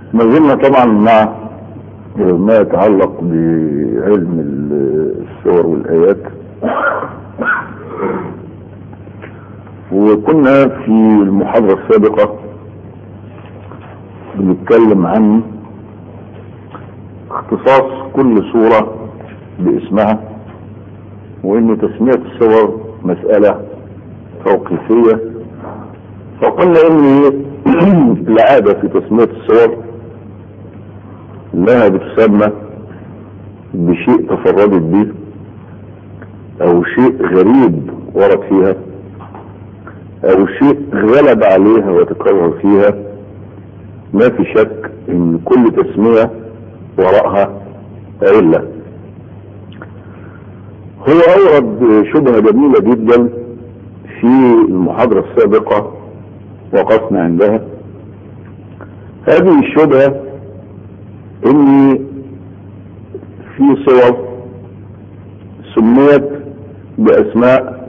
ما زلنا طبعا مع ما يتعلق بعلم السور والآيات وكنا في المحاضرة السابقة بنتكلم عن اختصاص كل سورة باسمها وان تسمية السور مسألة توقيفية فقلنا ان العادة في تسمية السور انها بتسمى بشيء تفردت به او شيء غريب ورد فيها او شيء غلب عليها وتكرر فيها ما في شك ان كل تسمية وراءها علة هو اورد شبهة جميلة جدا في المحاضرة السابقة وقفنا عندها هذه الشبهة ان في صور سميت باسماء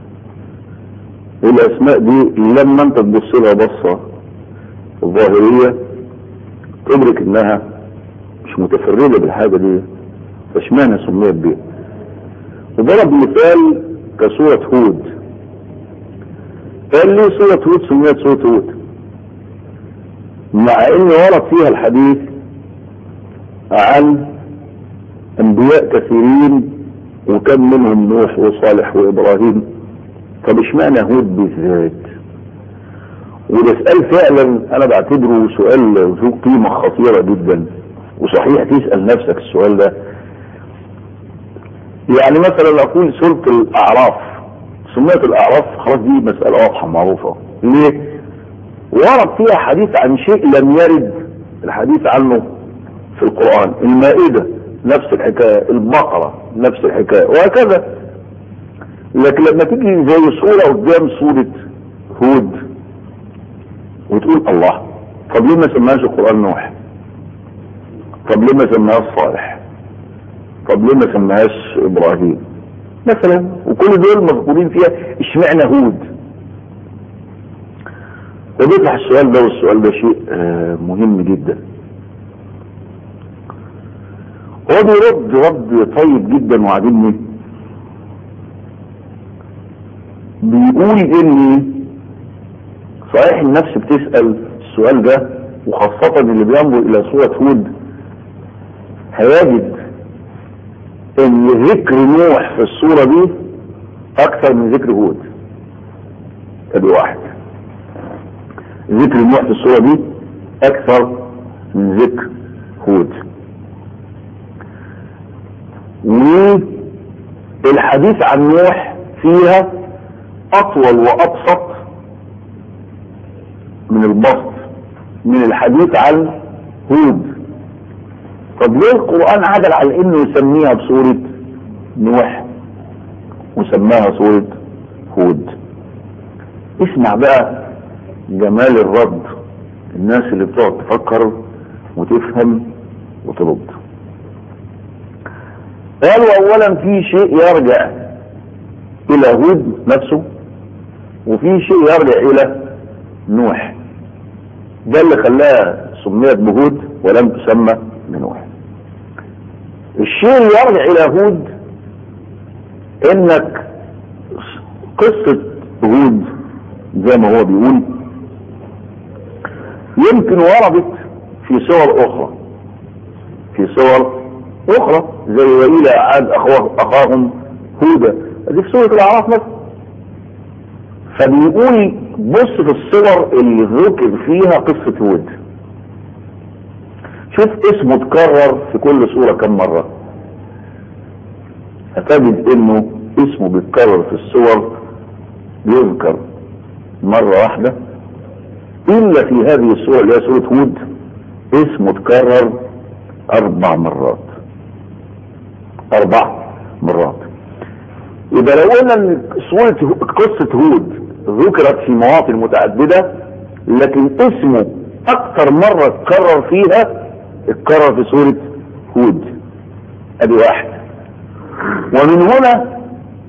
الاسماء دي لما انت تبص لها بصة ظاهرية تدرك انها مش متفردة بالحاجة دي فاشمعنى سميت بيه وضرب مثال كسورة هود قال لي سورة هود سميت سورة هود مع ان ورد فيها الحديث عن انبياء كثيرين وكم منهم نوح وصالح وابراهيم طب اشمعنى هود بالذات وده سؤال فعلا انا بعتبره سؤال ذو قيمة خطيرة جدا وصحيح تسأل نفسك السؤال ده يعني مثلا اقول سورة الاعراف سميت الاعراف خلاص دي مسألة واضحة معروفة ليه ورد فيها حديث عن شيء لم يرد الحديث عنه في القرآن المائدة نفس الحكاية البقرة نفس الحكاية وهكذا لكن لما تيجي زي صورة قدام صورة هود وتقول الله طب ليه ما سماهاش القرآن نوح طب ليه ما سماهاش صالح طب ليه ما سماهاش ابراهيم مثلا وكل دول مذكورين فيها اشمعنى هود وبيطلع السؤال ده والسؤال ده شيء مهم جدا هو بيرد رد طيب جدا وعاجبني بيقول اني صحيح النفس بتسأل السؤال ده وخاصة اللي بينظر الى سورة هود هيجد ان ذكر نوح في الصورة دي اكثر من ذكر هود ادي واحد ذكر نوح في الصورة دي اكثر من ذكر هود والحديث عن نوح فيها اطول وابسط من البسط من الحديث عن هود طب ليه القرآن عدل على انه يسميها بصورة نوح وسماها صورة هود اسمع بقى جمال الرد الناس اللي بتقعد تفكر وتفهم وترد قالوا اولا في شيء يرجع الى هود نفسه وفي شيء يرجع الى نوح ده اللي خلاها سميت بهود ولم تسمى بنوح الشيء اللي يرجع الى هود انك قصة هود زي ما هو بيقول يمكن وردت في صور اخرى في صور اخرى زي والى عاد اخاهم هودا دي في سورة الاعراف مثلا فبيقول بص في الصور اللي ذكر فيها قصة هود شوف اسمه اتكرر في كل صورة كم مرة هتجد انه اسمه بيتكرر في الصور يذكر مرة واحدة الا في هذه الصورة اللي هي صورة هود اسمه اتكرر اربع مرات اربع مرات يبقى لو قلنا ان صورة قصة هود ذكرت في مواطن متعددة لكن اسمه اكثر مرة اتكرر فيها اتكرر في سورة هود ادي واحد ومن هنا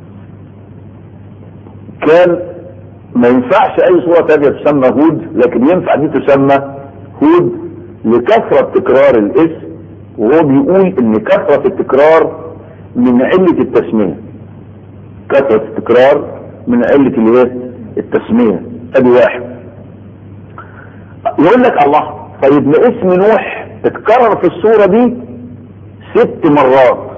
كان ما ينفعش اي صورة تانية تسمى هود لكن ينفع دي تسمى هود لكثرة تكرار الاسم وهو بيقول ان كثرة التكرار من علة التسمية كثرة التكرار من علة الايه التسمية ادي واحد يقول لك الله طيب ما اسم نوح اتكرر في الصورة دي ست مرات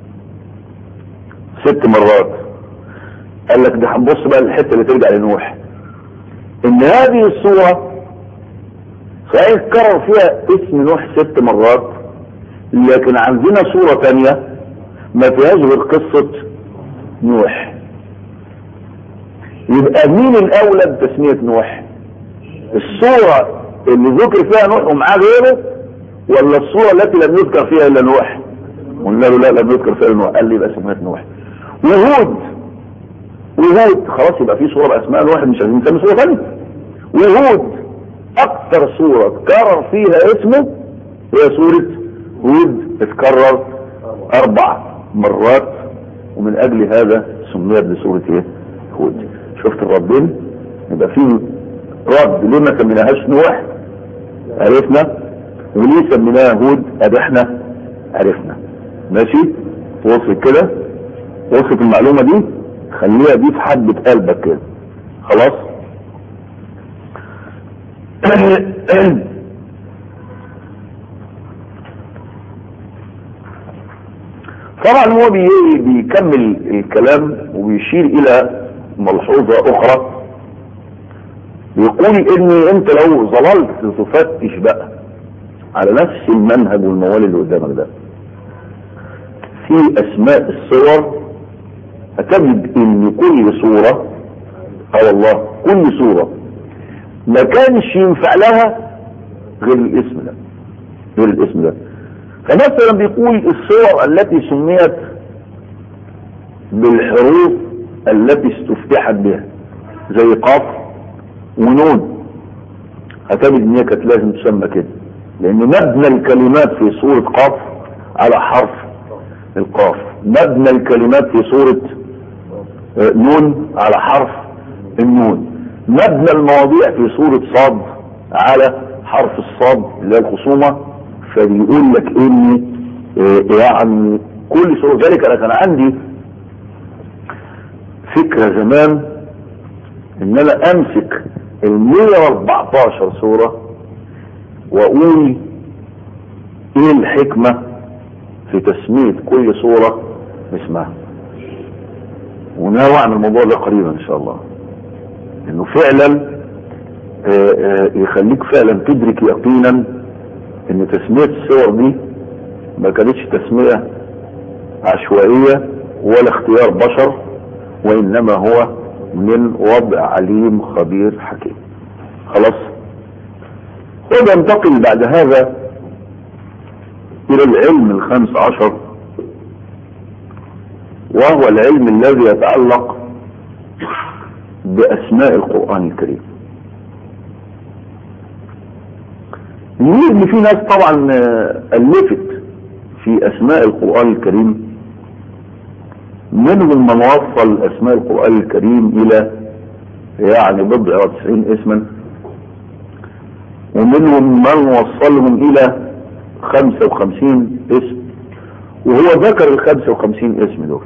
ست مرات قال لك ده هنبص بقى للحته اللي ترجع لنوح ان هذه الصوره صحيح اتكرر فيها اسم نوح ست مرات لكن عندنا صوره ثانيه ما فيهاش غير قصه نوح يبقى مين الاولى بتسميه نوح الصوره اللي ذكر فيها نوح ومعاه غيره ولا الصوره التي لم يذكر فيها الا نوح قلنا له لا لم يذكر فيها نوح قال لي يبقى سميت نوح وهود وهود خلاص يبقى في صورة بأسماء الواحد مش عايزين نسمي صورة ثانية وهود أكثر صورة اتكرر فيها اسمه هي صورة هود اتكرر أربع مرات ومن أجل هذا سميت بصورة ايه؟ هود شفت الربين يبقى في رد ليه ما سميناهاش نوح عرفنا وليه سميناها هود ادي احنا عرفنا ماشي وصل كده وصلت المعلومة دي خليها دي في حبة قلبك كده خلاص طبعا هو بي بيكمل الكلام وبيشير الى ملحوظة اخرى بيقول ان انت لو ظللت تفتش بقى على نفس المنهج والموال اللي قدامك ده في اسماء الصور هتجد ان كل صورة اه والله كل صورة ما كانش ينفع لها غير الاسم ده غير الاسم ده فمثلا بيقول الصور التي سميت بالحروف التي استفتحت بها زي قاف ونون هتجد ان هي كانت لازم تسمى كده لان مبنى الكلمات في صورة قاف على حرف القاف مبنى الكلمات في صورة نون على حرف النون مبنى المواضيع في صورة صاد على حرف الصاد اللي هي الخصومة فبيقول لك ان يعني كل صورة ذلك انا كان عندي فكرة زمان ان انا امسك ال 114 صورة واقول ايه الحكمة في تسمية كل صورة باسمها وناوي اعمل الموضوع ده قريبا ان شاء الله انه فعلا آآ آآ يخليك فعلا تدرك يقينا ان تسمية الصور دي ما كانتش تسمية عشوائية ولا اختيار بشر وانما هو من وضع عليم خبير حكيم خلاص وننتقل بعد هذا الى العلم الخامس عشر وهو العلم الذي يتعلق باسماء القرآن الكريم نقول ان في ناس طبعا الفت في اسماء القرآن الكريم منهم من وصل اسماء القرآن الكريم الى يعني بضع وتسعين اسما ومنهم من وصلهم الى خمسة وخمسين اسم وهو ذكر الخمسة وخمسين اسم دول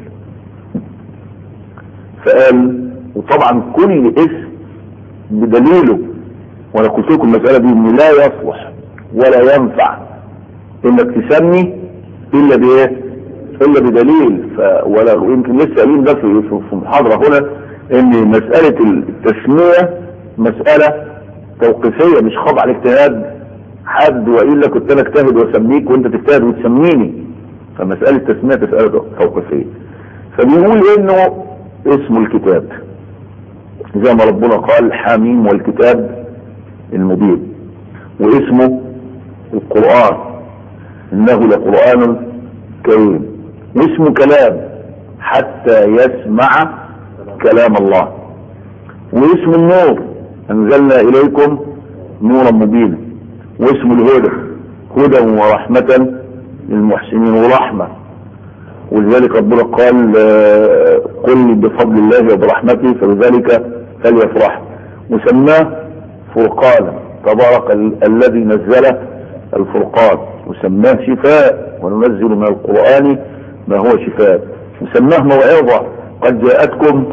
فقال وطبعا كل اسم بدليله وانا قلت لكم المسألة دي ان لا يصلح ولا ينفع انك تسمي الا بايه الا بدليل ف ولا يمكن لسه قايلين ده في في محاضرة هنا ان مسألة التسمية مسألة توقيفية مش خاضعة لاجتهاد حد والا كنت انا اجتهد واسميك وانت تجتهد وتسميني فمسألة تسمية مسألة توقيفية فبيقول انه اسم الكتاب زي ما ربنا قال حاميم والكتاب المبين واسمه القرآن انه لقرآن كريم واسمه كلام حتى يسمع كلام الله واسم النور انزلنا اليكم نورا مبينا واسم الهدى هدى ورحمة للمحسنين ورحمة ولذلك ربنا قال قل بفضل الله وبرحمته فبذلك فليفرح وسماه فرقانا تبارك الذي نزل الفرقان وسماه شفاء وننزل من القرآن ما هو شفاء وسماه موعظة قد جاءتكم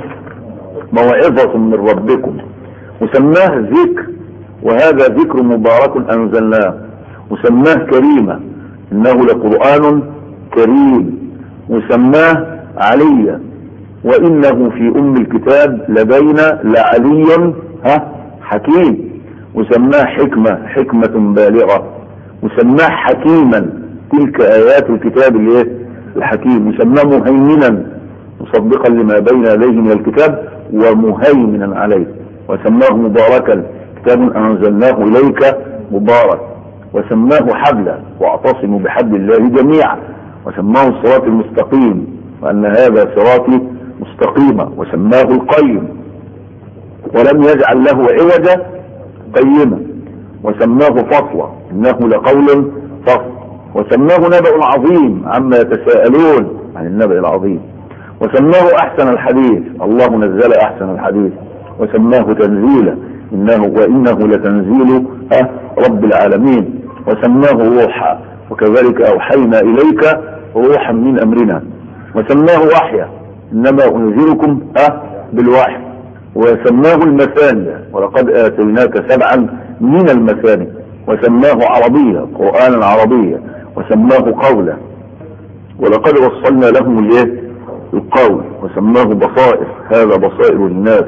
موعظة من ربكم وسماه ذكر وهذا ذكر مبارك أنزلناه وسماه كريمة إنه لقرآن كريم وسماه عليا وإنه في أم الكتاب لدينا لعلي ها حكيم وسماه حكمة حكمة بالغة وسماه حكيما تلك آيات الكتاب الايه الحكيم وسماه مهيمنا مصدقا لما بين يديه من الكتاب ومهيمنا عليه وسماه مباركا كتاب أنزلناه إليك مبارك وسماه حبلا واعتصموا بحبل الله جميعا وسماه الصراط المستقيم وأن هذا صراطي مستقيما وسماه القيم ولم يجعل له عوجا قيما وسماه فصلا انه لقول فصل وسماه نبأ عظيم عما يتساءلون عن النبأ العظيم وسماه احسن الحديث الله نزل احسن الحديث وسماه تنزيلا انه وانه لتنزيل رب العالمين وسماه روحا وكذلك اوحينا اليك روحا من امرنا وسماه وحيا انما انذركم أه بالوحي وسماه المثاني ولقد اتيناك سبعا من المثاني وسماه عربية قرآنا عربيا وسماه قولا ولقد وصلنا لهم الايه القول وسماه بصائر هذا بصائر للناس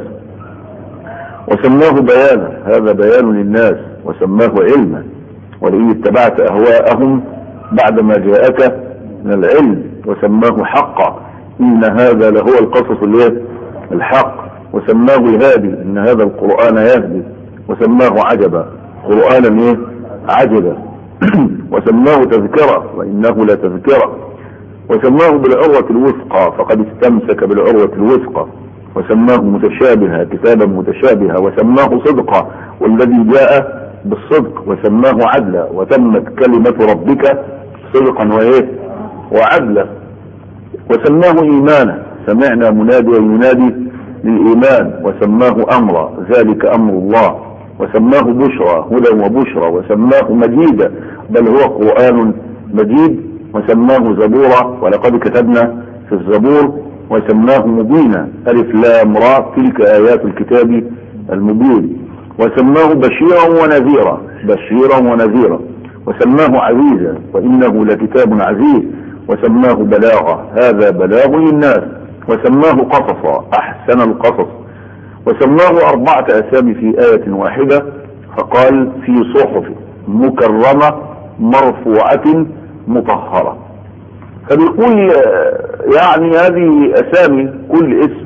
وسماه بيانا هذا بيان للناس وسماه علما ولئن اتبعت اهواءهم بعدما جاءك من العلم وسماه حقا ان هذا لهو القصص الايه الحق وسماه هادي ان هذا القرآن يهدي وسماه عجبا قرآنا ايه عجبا وسماه تذكرة وانه لتذكرة وسماه بالعروة الوثقى فقد استمسك بالعروة الوثقى وسماه متشابها كتابا متشابها وسماه صدقا والذي جاء بالصدق وسماه عدلا وتمت كلمة ربك صدقا وايه وعدلا وسماه ايمانا سمعنا مناديا ينادي للايمان وسماه امرا ذلك امر الله وسماه بشرى هدى وبشرى وسماه مجيدا بل هو قرآن مجيد وسماه زبورا ولقد كتبنا في الزبور وسماه مبينا ألف لام را تلك آيات الكتاب المبين وسماه بشيرا ونذيرا بشيرا ونذيرا وسماه عزيزا وإنه لكتاب عزيز وسماه بلاغا هذا بلاغ للناس وسماه قصصا أحسن القصص وسماه أربعة أسامي في آية واحدة فقال في صحف مكرمة مرفوعة مطهرة فبيقول يعني هذه أسامي كل اسم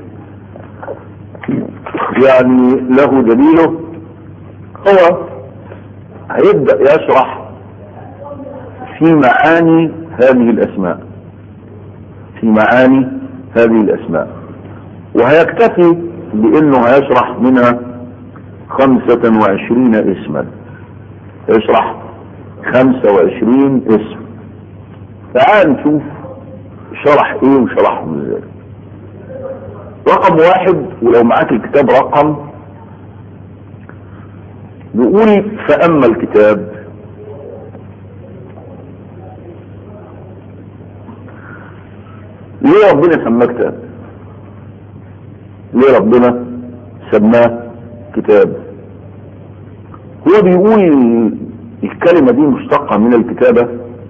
يعني له دليله هو هيبدأ يشرح في معاني هذه الأسماء في معاني هذه الأسماء وهيكتفي بأنه هيشرح منها خمسة وعشرين اسما يشرح خمسة وعشرين اسم تعال نشوف شرح ايه وشرحهم ازاي رقم واحد ولو معاك الكتاب رقم نقول فأما الكتاب ليه ربنا سماه كتاب ليه ربنا سماه كتاب هو بيقول الكلمة دي مشتقة من الكتابة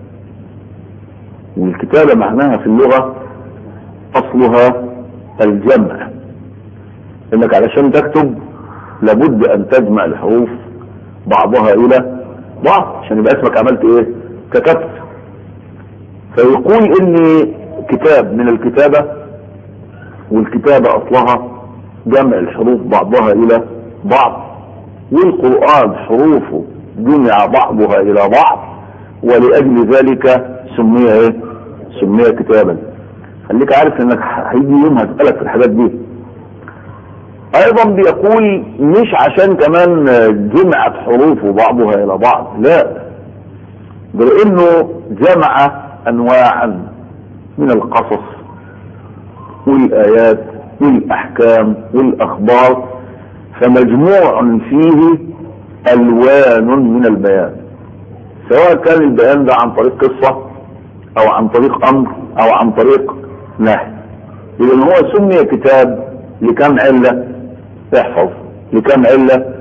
والكتابة معناها في اللغة أصلها الجمع إنك علشان تكتب لابد أن تجمع الحروف بعضها إلى بعض عشان يبقى اسمك عملت إيه كتبت فيقول إن كتاب من الكتابة والكتابة أصلها جمع الحروف بعضها إلى بعض والقرآن حروفه جمع بعضها إلى بعض ولأجل ذلك سمي إيه؟ سمي كتابا خليك عارف إنك هيجي يوم هسألك في الحاجات دي أيضا بيقول مش عشان كمان جمعت حروفه بعضها إلى بعض لا بل إنه جمع أنواعا من القصص والآيات والأحكام والأخبار فمجموع فيه ألوان من البيان سواء كان البيان ده عن طريق قصة او عن طريق امر او عن طريق نهي اذا هو سمي كتاب لكم علة احفظ لكم علة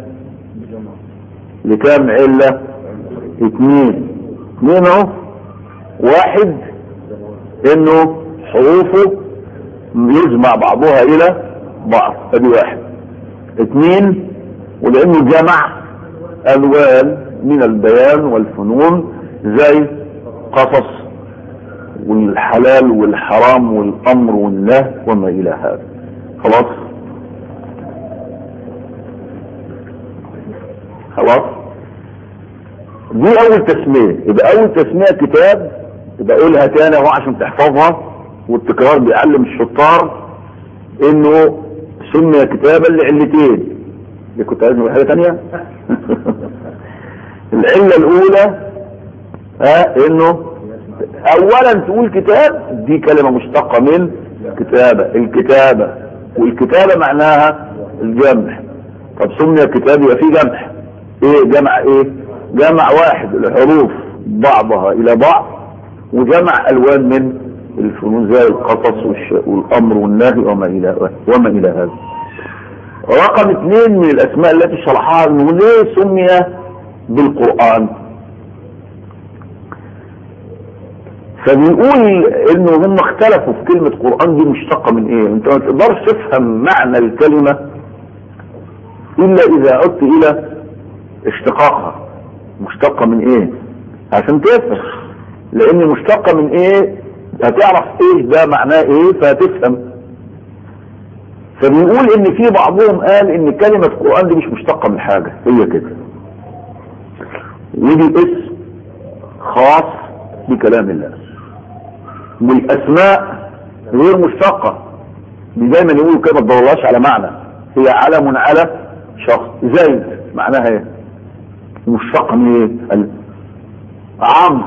لكم علة اثنين اثنين اهو واحد انه حروفه يجمع بعضها الى بعض ادي واحد اثنين ولانه جمع الوان من البيان والفنون زي قصص والحلال والحرام والامر والنهي وما الى هذا خلاص خلاص دي اول تسمية يبقى اول تسمية كتاب يبقى قولها تاني اهو عشان تحفظها والتكرار بيعلم الشطار انه سمي كتابا لعلتين دي كنت عايز حاجة تانية العلة الاولى ها انه اولا تقول كتاب دي كلمة مشتقة من كتابة الكتابة والكتابة معناها الجمع طب سمي كتاب يبقى فيه جمع ايه جمع ايه جمع واحد الحروف بعضها الى بعض وجمع الوان من الفنون زي القصص والامر والنهي وما الى وما الى هذا رقم اثنين من الاسماء التي شرحها انه ليه سمي بالقرآن فبيقول انه هم اختلفوا في كلمة قرآن دي مشتقة من ايه انت ما تقدرش تفهم معنى الكلمة الا اذا عدت الى اشتقاقها مشتقة من ايه عشان تفهم لان مشتقة من ايه هتعرف ايه ده معناه ايه فهتفهم فبيقول ان في بعضهم قال ان كلمة قرآن دي مش مشتقة من حاجة هي كده ودي اسم خاص بكلام الله والاسماء غير مشتقة دي دايما يقولوا كده ما تدورلاش على معنى هي علم على شخص زيد معناها ايه مشتقة من ايه عمرو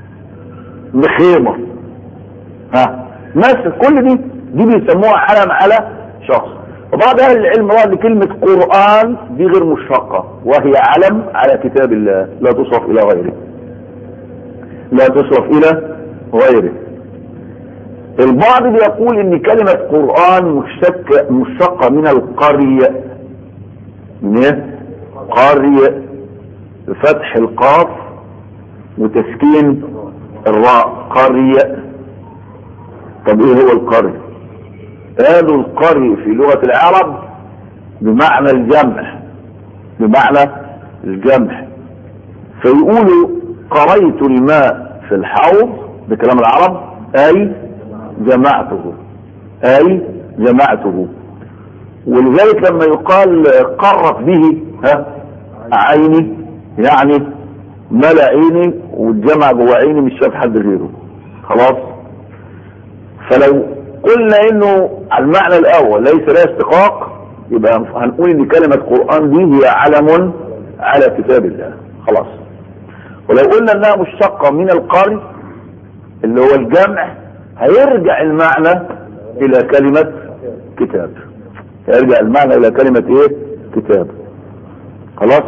مخيمة ها مثل كل دي دي بيسموها علم على شخص وبعض اهل العلم رأى ان كلمة قرآن دي غير مشتقة وهي علم على كتاب الله لا تصرف الى غيره لا تصرف الى غيره البعض بيقول ان كلمة قرآن مشتقة مشتقة من القرية من ايه قرية فتح القاف وتسكين الراء قرية طب ايه هو القرية قالوا القري في لغة العرب بمعنى الجمع بمعنى الجمع فيقولوا قريت الماء في الحوض بكلام العرب اي جمعته اي جمعته ولذلك لما يقال قرت به ها عيني يعني ملا عيني والجمع جوه عيني مش شاف حد غيره خلاص فلو قلنا انه المعنى الاول ليس لها استقاق يبقى هنقول ان كلمة قرآن دي هي علم على كتاب الله خلاص ولو قلنا انها مشتقة من القري اللي هو الجمع هيرجع المعنى الى كلمة كتاب هيرجع المعنى الى كلمة ايه كتاب خلاص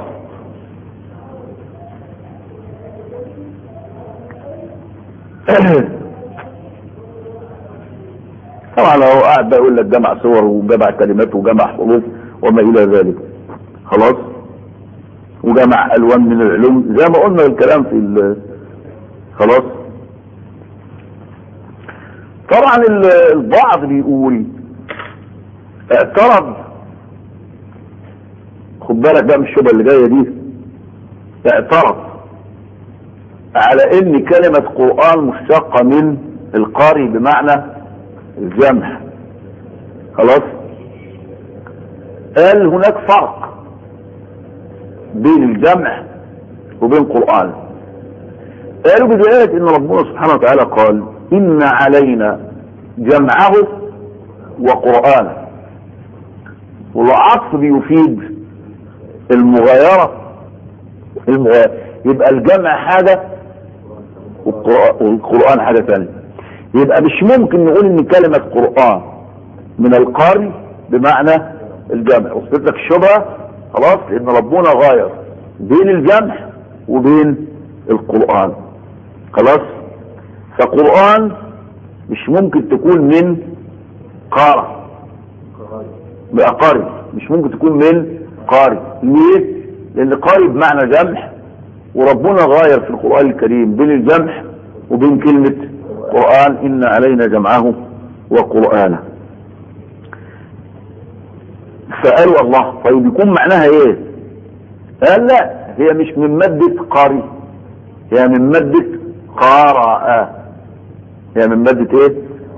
طبعا هو قاعد بقى يقول لك جمع صور وجمع كلمات وجمع حروف وما الى ذلك خلاص وجمع الوان من العلوم زي ما قلنا الكلام في خلاص طبعا البعض بيقول اعترض خد بالك بقى من الشبهه اللي جايه دي اعترض على ان كلمة قرآن مشتقة من القاري بمعنى الجمع خلاص قال هناك فرق بين الجمع وبين قرآن قالوا بداية ان ربنا سبحانه وتعالى قال ان علينا جمعه وقرآنه والعطف بيفيد المغايرة المغايرة يبقى الجمع حاجة والقرآن حاجة ثانية يبقى مش ممكن نقول ان كلمة قرآن من القاري بمعنى الجمع وصلت لك الشبهة خلاص لان ربنا غاير بين الجمع وبين القرآن خلاص فقرآن مش ممكن تكون من قارئ بقى قارئ مش ممكن تكون من قارئ ليه لان قارئ بمعنى جمع وربنا غاير في القرآن الكريم بين الجمع وبين كلمة قرآن إن علينا جمعه وقرآنه فقالوا الله طيب يكون معناها ايه قال لا هي مش من مادة قارئ هي من مادة قارئ هي من مادة ايه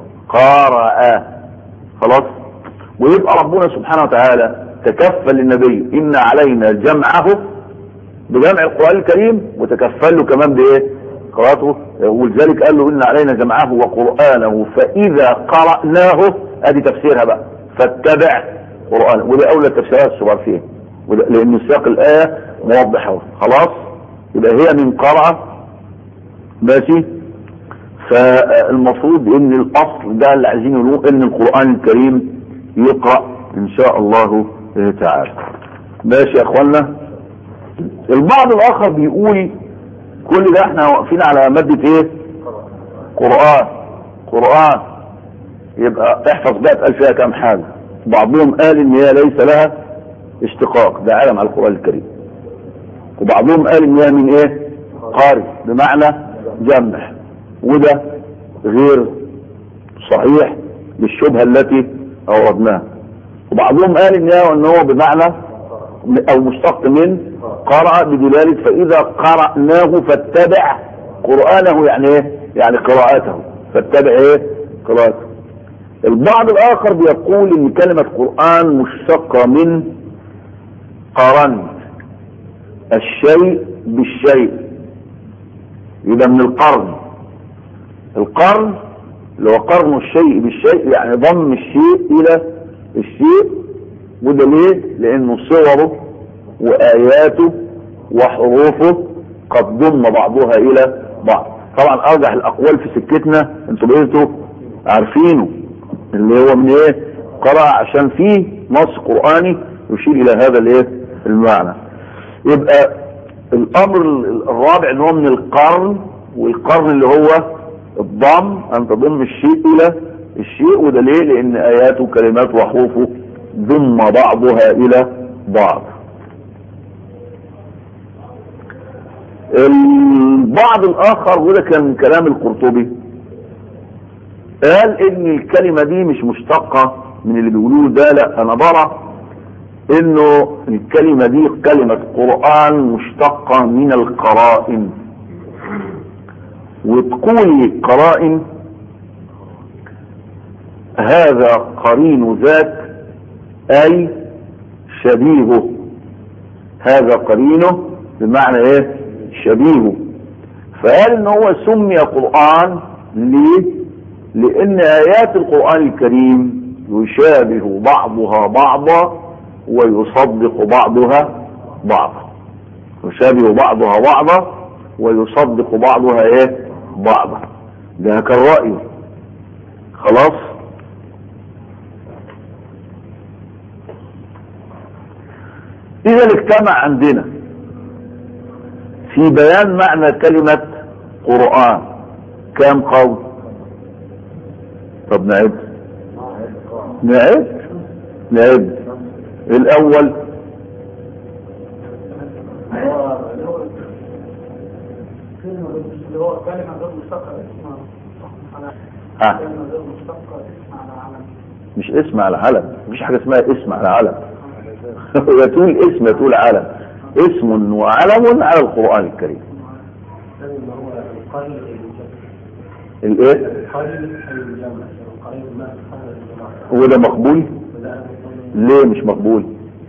قارئ خلاص ويبقى ربنا سبحانه وتعالى تكفل للنبي ان علينا جمعه بجمع القرآن الكريم وتكفل له كمان بايه قراءته ولذلك قال له ان علينا جمعه وقرآنه فاذا قرأناه ادي تفسيرها بقى فاتبع قرآن وده اولى التفسيرات الصغار فيه لان سياق الايه موضحه خلاص يبقى هي من قرأ ماشي فالمفروض ان الاصل ده اللي عايزين يقولوه ان القرآن الكريم يقرأ ان شاء الله تعالى ماشي يا اخوانا البعض الاخر بيقول كل ده احنا واقفين على مادة ايه قرآن قرآن يبقى احفظ بقى اتقال فيها كام حاجة بعضهم قال ان هي ليس لها اشتقاق ده علم على القرآن الكريم وبعضهم قال ان هي من ايه قارئ بمعنى جمع وده غير صحيح بالشبهة التي اوردناها وبعضهم قال ان هي ان هو بمعنى او مشتق من قرأ بدلالة فاذا قرأناه فاتبع قرآنه يعني ايه يعني قراءته فاتبع ايه قراءته البعض الاخر بيقول ان كلمة قرآن مشتقة من قرنت الشيء بالشيء يبقى من القرن القرن اللي هو قرن الشيء بالشيء يعني ضم الشيء الى الشيء وده ليه لانه صوره واياته وحروفه قد ضم بعضها الى بعض طبعا ارجح الاقوال في سكتنا انتوا بقيتوا عارفينه اللي هو من ايه قرأ عشان فيه نص قرآني يشير الى هذا الايه المعنى يبقى الامر الرابع ان هو من القرن والقرن اللي هو الضم ان تضم الشيء الى الشيء وده ليه لان اياته وكلماته وحروفه ضم بعضها الى بعض البعض الاخر وده كان من كلام القرطبي قال ان الكلمة دي مش مشتقة من اللي بيقولوه ده لا انا برى انه الكلمة دي كلمة قرآن مشتقة من القرائن وتقول قرائن هذا قرين ذات اي شبيهه هذا قرينه بمعنى ايه شبيهه فقال ان هو سمي قرآن ليه لان ايات القرآن الكريم يشابه بعضها بعضا ويصدق بعضها بعضا يشابه بعضها بعضا ويصدق بعضها ايه بعضا ده كان رأيه خلاص اذا اجتمع عندنا في بيان معنى كلمة قرآن كام قول طب نعد نعد نعد الاول ها مش اسم على علم مفيش حاجة اسمها اسم على علم يتول اسم يتول علم اسم وعلم على القرآن الكريم الايه هو ده مقبول ليه مش مقبول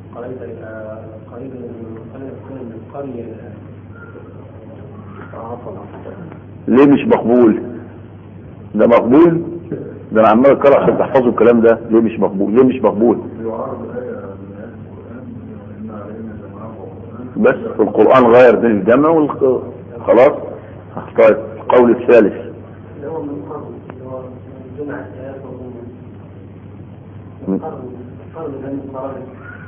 ليه مش مقبول ده مقبول ده انا عمال اقرا عشان تحفظوا الكلام ده ليه مش مقبول ليه مش مقبول بس القرآن غير بين الجمع والخ... خلاص طيب القول الثالث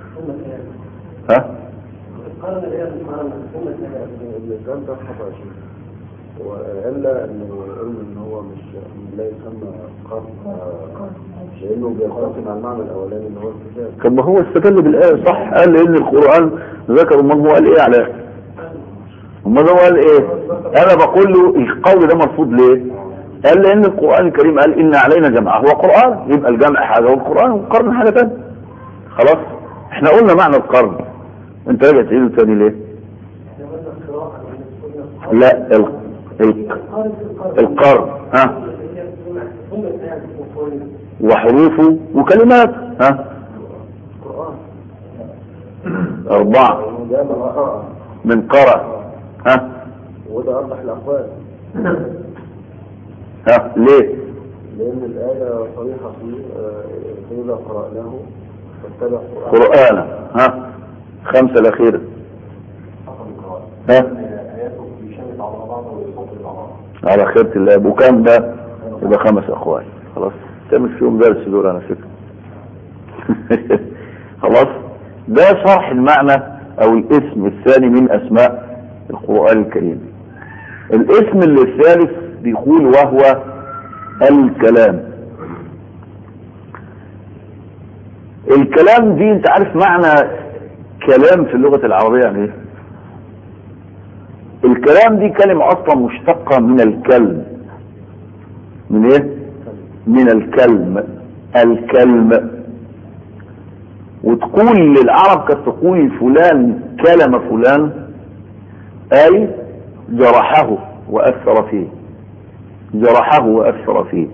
ها القرن اللي هي المقارنة ثم الجمع ده خطأ شيء والا انه قلنا ان هو مش لا يسمى قرن لانه بينقسم على المعنى الاولاني اللي هو الكتاب طب ما هو استدل بالآية صح قال لأن القرآن ذكر امال هو قال إيه على امال هو قال إيه أنا بقول له القول ده مرفوض ليه قال لأن القرآن الكريم قال إن علينا جمعه هو قرآن يبقى الجمع حاجة والقرآن والقرن حاجة تانية خلاص احنا قلنا معنى القرن انت راجع تعيده تاني ليه لا ال... ال... القرن ها وحروفه وكلمات ها أربعة ده من قرأ من قرأ ها وده أوضح الأقوال ها ليه لأن الآية صريحة في آه، فإذا قرأناه فاتبع قرآن قرآن ها خمسة الأخيرة ها آياته بيشمت على بعض ويصوت على بعض على خيرة الله وكم ده يبقى خمس أخوان خلاص تعمل فيهم درس دول أنا فكرة خلاص ده شرح المعنى أو الاسم الثاني من أسماء القرآن الكريم الاسم اللي الثالث بيقول وهو الكلام الكلام دي انت عارف معنى كلام في اللغة العربية يعني ايه الكلام دي كلمة اصلا مشتقة من الكلم من ايه من الكلم الكلم وتقول للعرب كانت تقول فلان كلم فلان اي جرحه واثر فيه جرحه واثر فيه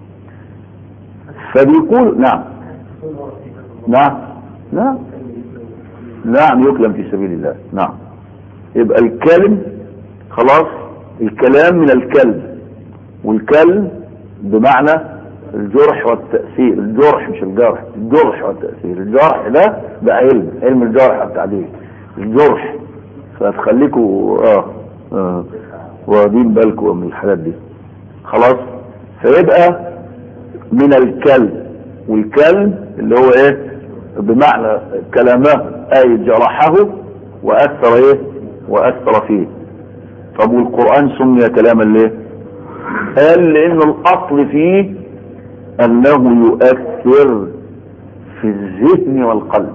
فبيقول نعم نعم نعم نعم يكلم في سبيل الله نعم يبقى الكلم خلاص الكلام من الكلم والكلم بمعنى الجرح والتأثير الجرح مش الجرح الجرح والتأثير الجرح ده ده علم علم الجرح والتعديل الجرح فتخليكوا اه, آه واخدين بالكم من الحاجات دي خلاص فيبقى من الكلب والكلب اللي هو ايه بمعنى كلامه اي جرحه واثر ايه واثر فيه طب والقرآن سمي كلاما ليه قال لان الاصل فيه انه يؤثر في الذهن والقلب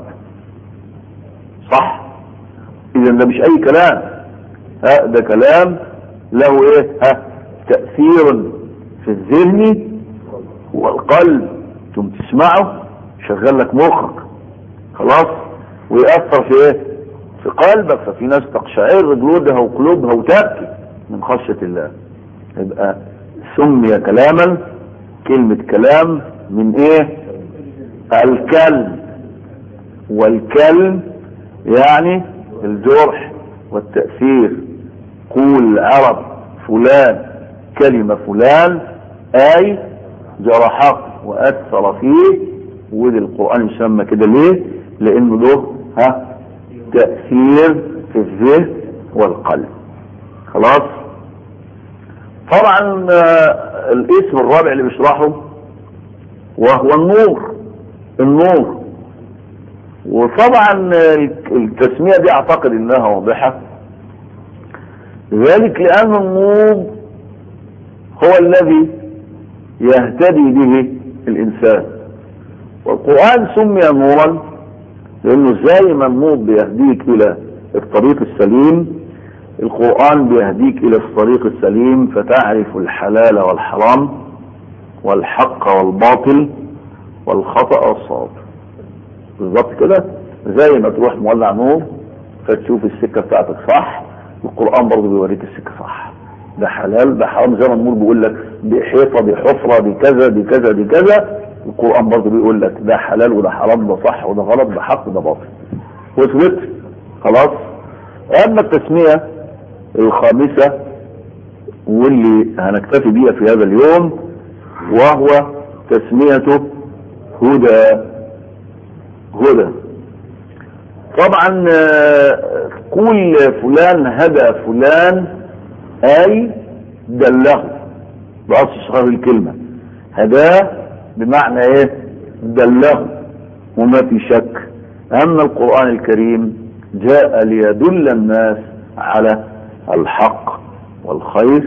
صح اذا ده مش اي كلام ها ده كلام له ايه ها تأثير في الذهن والقلب ثم تسمعه شغل لك مخك خلاص ويأثر في ايه في قلبك ففي ناس تقشعر جلودها وقلوبها وتبكي من خشية الله يبقى سمي كلاما كلمة كلام من ايه الكلم والكلم يعني الجرح والتأثير قول العرب فلان كلمة فلان اي جرحه واثر فيه ودي القرآن يسمى كده ليه لانه له ها تأثير في الذهن والقلب خلاص طبعا آه، الاسم الرابع اللي بيشرحه وهو النور النور وطبعا آه، التسمية دي اعتقد انها واضحة ذلك لان النور هو الذي يهتدي به الانسان والقرآن سمي نورا لانه زي ما النور بيهديك الى الطريق السليم القرآن بيهديك الى الطريق السليم فتعرف الحلال والحرام والحق والباطل والخطأ والصواب بالظبط كده زي ما تروح مولع نور فتشوف السكة بتاعتك صح القرآن برضه بيوريك السكة صح ده حلال ده حرام زي ما النور بيقول لك دي حيطة دي حفرة دي كذا دي كذا دي كذا القرآن برضه بيقول لك ده حلال وده حرام ده صح وده غلط ده حق وده باطل وثبت خلاص اما التسمية الخامسة واللي هنكتفي بيها في هذا اليوم وهو تسميته هدى هدى طبعا آه، قول فلان هدى فلان اي دله بأصل صغير الكلمة هداه بمعنى ايه دله وما في شك ان القرآن الكريم جاء ليدل الناس على الحق والخير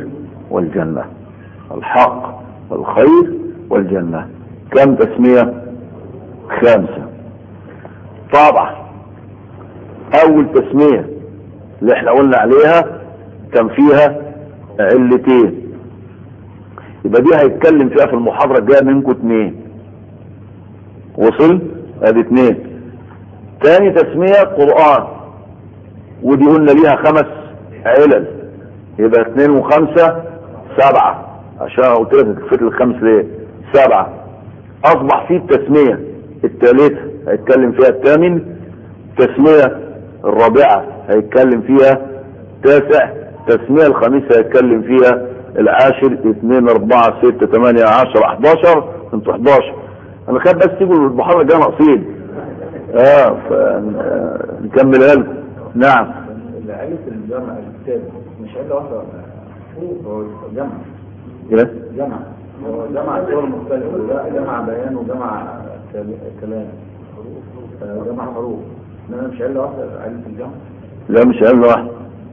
والجنة الحق والخير والجنة كم تسمية خامسة طبعا اول تسمية اللي احنا قلنا عليها كان فيها علتين يبقى دي هيتكلم فيها في المحاضرة الجاية منكم اتنين وصل ادي اتنين تاني تسمية قرآن ودي قلنا ليها خمس علل يبقى اتنين وخمسة سبعة عشان قلت لك كفيت الخمس ليه سبعة اصبح فيه التسمية الثالثة هيتكلم فيها الثامن تسمية الرابعة هيتكلم فيها تاسع تسمية الخامسة هيتكلم فيها العاشر اثنين اربعة ستة ثمانية عشر احداشر انتوا احداشر انا خايف بس تيجوا المحاضرة الجاية ناقصين اه فنكملها لكم نعم علة الجمع الكتاب مش علة واحدة هو جمع كده جمع هو جمع صور مختلفة لا جمع بيان وجمع كل- كلام آه، جمع حروف انما مش علة واحدة علة الجمع لا مش علة واحدة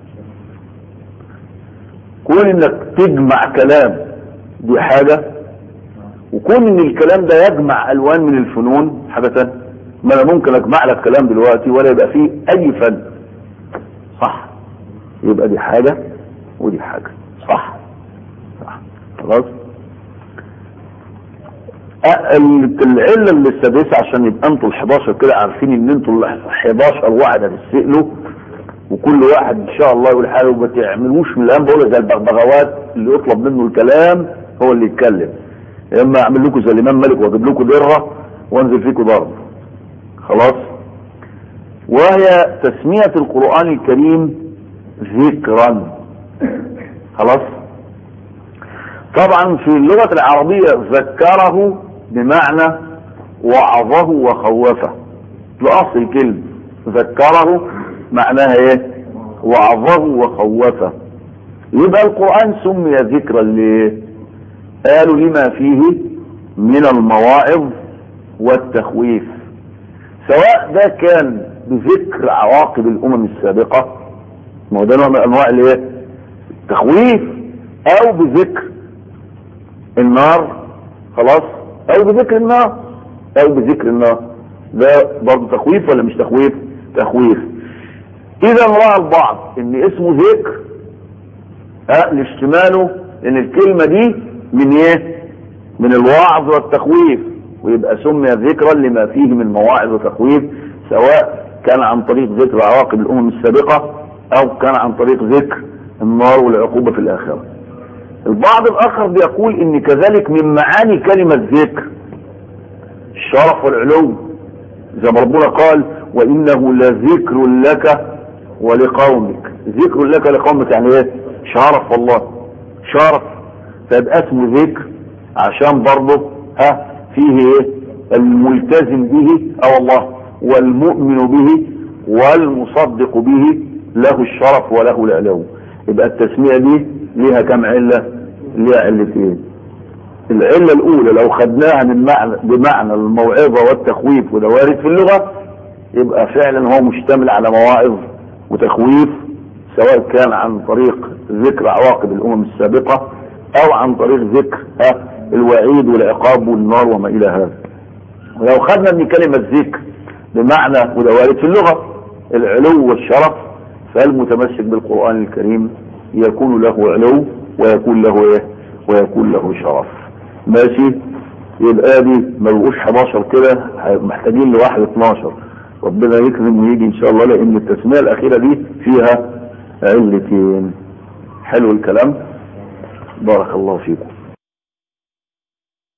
كون انك تجمع كلام دي حاجة وكون ان الكلام ده يجمع الوان من الفنون حاجة تانية ما انا ممكن اجمع لك كلام دلوقتي ولا يبقى فيه اي فن صح يبقى دي حاجة ودي حاجة صح صح خلاص أ- ال- العلة اللي السادسة عشان يبقى انتوا ال 11 كده عارفين ان انتوا ال 11 واحد هتسألوا وكل واحد ان شاء الله يقول حاجه وما تعملوش من الان بقول زي البغبغاوات اللي يطلب منه الكلام هو اللي يتكلم يا اما اعمل لكم زي الامام مالك واجيب لكم دره وانزل فيكم ضرب خلاص وهي تسمية القرآن الكريم ذكرا خلاص طبعا في اللغة العربية ذكره بمعنى وعظه وخوفه لأصل الكلمة ذكره معناها ايه وعظه وخوفه يبقى القرآن سمي ذكرا ليه قالوا لما فيه من المواعظ والتخويف سواء ده كان بذكر عواقب الامم السابقة ما هو ده نوع من انواع الايه التخويف او بذكر النار خلاص او بذكر النار او بذكر النار ده برضه تخويف ولا مش تخويف تخويف اذا راى البعض ان اسمه ذكر ها لاشتماله ان الكلمة دي من ايه من الوعظ والتخويف ويبقى سمي ذكرا لما فيه من مواعظ وتخويف سواء كان عن طريق ذكر عواقب الامم السابقة او كان عن طريق ذكر النار والعقوبة في الاخرة البعض الاخر بيقول ان كذلك من معاني كلمة ذكر الشرف والعلو زي ما ربنا قال وانه لذكر لك ولقومك ذكر لك لقومك يعني ايه شرف والله شرف فيبقى اسمه ذكر عشان برضه ها فيه ايه الملتزم به او الله والمؤمن به والمصدق به له الشرف وله العلو يبقى التسمية دي ليها كم علة ليها علتين العلة الاولى لو خدناها من معنى بمعنى الموعظة والتخويف وده وارد في اللغة يبقى فعلا هو مشتمل على مواعظ وتخويف سواء كان عن طريق ذكر عواقب الامم السابقة او عن طريق ذكر ها الوعيد والعقاب والنار وما الى هذا ولو خدنا من كلمة ذكر بمعنى وده وارد في اللغة العلو والشرف فالمتمسك بالقرآن الكريم يكون له علو ويكون له ايه ويكون له شرف ماشي يبقى دي ما بقوش 11 كده محتاجين لواحد 12 ربنا يكرم ويجي ان شاء الله لان التسمية الاخيرة دي فيها علتين حلو الكلام بارك الله فيكم